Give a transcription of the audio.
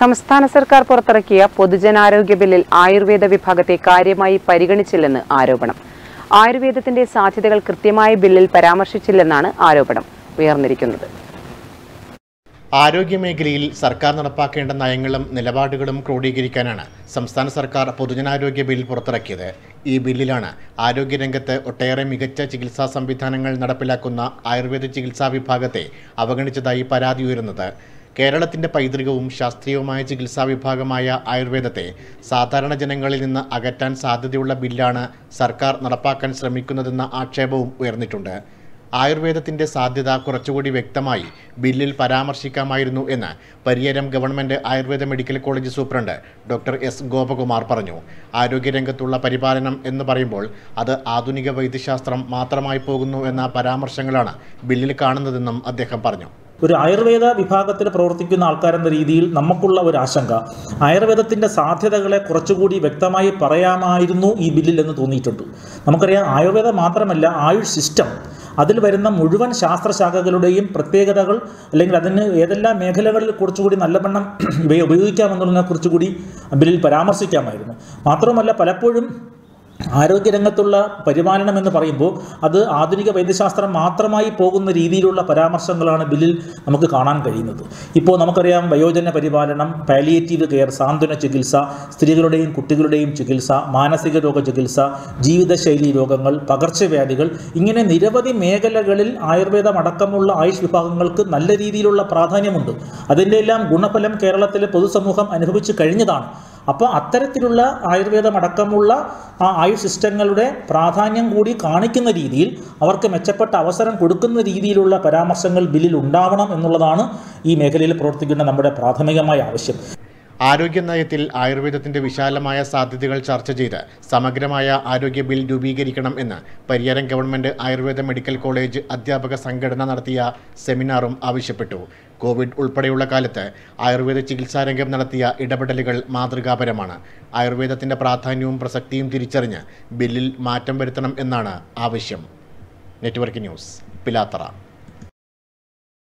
സംസ്ഥാന സർക്കാർ പുറത്തിറക്കിയ പൊതുജനാരോഗ്യ ബില്ലിൽ ആയുർവേദ വിഭാഗത്തെ കാര്യമായി പരിഗണിച്ചില്ലെന്ന് ആരോപണം ആയുർവേദത്തിന്റെ സാധ്യതകൾ കൃത്യമായി ബില്ലിൽ പരാമർശിച്ചില്ലെന്നാണ് ആരോപണം ഉയർന്നിരിക്കുന്നത് ആരോഗ്യമേഖലയിൽ സർക്കാർ നടപ്പാക്കേണ്ട നയങ്ങളും നിലപാടുകളും ക്രോഡീകരിക്കാനാണ് സംസ്ഥാന സർക്കാർ പൊതുജനാരോഗ്യ ബിൽ പുറത്തിറക്കിയത് ഈ ബില്ലിലാണ് ആരോഗ്യരംഗത്ത് ഒട്ടേറെ മികച്ച ചികിത്സാ സംവിധാനങ്ങൾ നടപ്പിലാക്കുന്ന ആയുർവേദ ചികിത്സാ വിഭാഗത്തെ അവഗണിച്ചതായി പരാതി ഉയരുന്നത് കേരളത്തിന്റെ പൈതൃകവും ശാസ്ത്രീയവുമായ ചികിത്സാ വിഭാഗമായ ആയുർവേദത്തെ സാധാരണ ജനങ്ങളിൽ നിന്ന് അകറ്റാൻ സാധ്യതയുള്ള ബില്ലാണ് സർക്കാർ നടപ്പാക്കാൻ ശ്രമിക്കുന്നതെന്ന ആക്ഷേപവും ഉയർന്നിട്ടുണ്ട് ആയുർവേദത്തിന്റെ സാധ്യത കുറച്ചുകൂടി വ്യക്തമായി ബില്ലിൽ പരാമർശിക്കാമായിരുന്നു എന്ന് Pariyaram government Ayurveda medical college superintendent doctor S Gopakumar പറഞ്ഞു ആരോഗ്യരംഗത്തുള്ള പരിപാലനം എന്ന് പറയുമ്പോൾ അത് ആധുനിക വൈദ്യശാസ്ത്രം മാത്രമായി പോകുന്നു എന്ന പരാമർശങ്ങളാണ് ബില്ലിൽ കാണുന്നതെന്നും അദ്ദേഹം പറഞ്ഞു ഒരു ആയുർവേദ വിഭാഗത്തിൽ പ്രവർത്തിക്കുന്ന ആൾക്കാരെന്ന രീതിയിൽ നമുക്കുള്ള ഒരു ആശങ്ക ആയുർവേദത്തിൻ്റെ സാധ്യതകളെ കുറച്ചുകൂടി വ്യക്തമായി പറയാമായിരുന്നു ഈ ബില്ലിൽ എന്ന് തോന്നിയിട്ടുണ്ട് നമുക്കറിയാം ആയുർവേദം മാത്രമല്ല ആയുഷ് സിസ്റ്റം അതിൽ വരുന്ന മുഴുവൻ ശാസ്ത്രശാഖകളുടെയും പ്രത്യേകതകൾ അല്ലെങ്കിൽ അതിന് ഏതെല്ലാം മേഖലകളിൽ കുറച്ചുകൂടി നല്ലവണ്ണം ഇവയെ ഉപയോഗിക്കാമെന്നുള്ളതിനെ കുറിച്ചുകൂടി ബില്ലിൽ പരാമർശിക്കാമായിരുന്നു മാത്രമല്ല പലപ്പോഴും ആരോഗ്യരംഗത്തുള്ള പരിപാലനം എന്ന് പറയുമ്പോൾ അത് ആധുനിക വൈദ്യശാസ്ത്രം മാത്രമായി പോകുന്ന രീതിയിലുള്ള പരാമർശങ്ങളാണ് ബില്ലിൽ നമുക്ക് കാണാൻ കഴിയുന്നത് ഇപ്പോൾ നമുക്കറിയാം വയോജന പരിപാലനം പാലിയേറ്റീവ് കെയർ സാന്ത്വന ചികിത്സ സ്ത്രീകളുടെയും കുട്ടികളുടെയും ചികിത്സ മാനസിക രോഗ ചികിത്സ ജീവിതശൈലി രോഗങ്ങൾ പകർച്ചവ്യാധികൾ ഇങ്ങനെ നിരവധി മേഖലകളിൽ ആയുർവേദം അടക്കമുള്ള ആയുഷ് വിഭാഗങ്ങൾക്ക് നല്ല രീതിയിലുള്ള പ്രാധാന്യമുണ്ട് അതിൻ്റെ എല്ലാം ഗുണഫലം കേരളത്തിലെ പൊതുസമൂഹം അനുഭവിച്ചു കഴിഞ്ഞതാണ് അപ്പോൾ അത്തരത്തിലുള്ള ആയുർവേദം അടക്കമുള്ള ആ ആയുഷ് സിസ്റ്റങ്ങളുടെ പ്രാധാന്യം കൂടി കാണിക്കുന്ന രീതിയിൽ അവർക്ക് മെച്ചപ്പെട്ട അവസരം കൊടുക്കുന്ന രീതിയിലുള്ള പരാമർശങ്ങൾ ബില്ലിൽ ഉണ്ടാവണം എന്നുള്ളതാണ് ഈ മേഖലയിൽ പ്രവർത്തിക്കുന്ന നമ്മുടെ പ്രാഥമികമായ ആവശ്യം ആരോഗ്യ നയത്തിൽ ആയുർവേദത്തിന്റെ വിശാലമായ സാധ്യതകൾ ചർച്ച ചെയ്ത് സമഗ്രമായ ആരോഗ്യ ബിൽ രൂപീകരിക്കണം എന്ന് Pariyaram government Ayurveda medical college അധ്യാപക സംഘടന നടത്തിയ സെമിനാറും ആവശ്യപ്പെട്ടു കോവിഡ് ഉൾപ്പെടെയുള്ള കാലത്ത് ആയുർവേദ ചികിത്സാരംഗം നടത്തിയ ഇടപെടലുകൾ മാതൃകാപരമാണ് ആയുർവേദത്തിന്റെ പ്രാധാന്യവും പ്രസക്തിയും തിരിച്ചറിഞ്ഞ് ബില്ലിൽ മാറ്റം വരുത്തണം എന്നാണ് ആവശ്യം നെറ്റ്വർക്ക് ന്യൂസ് പിലാത്തറ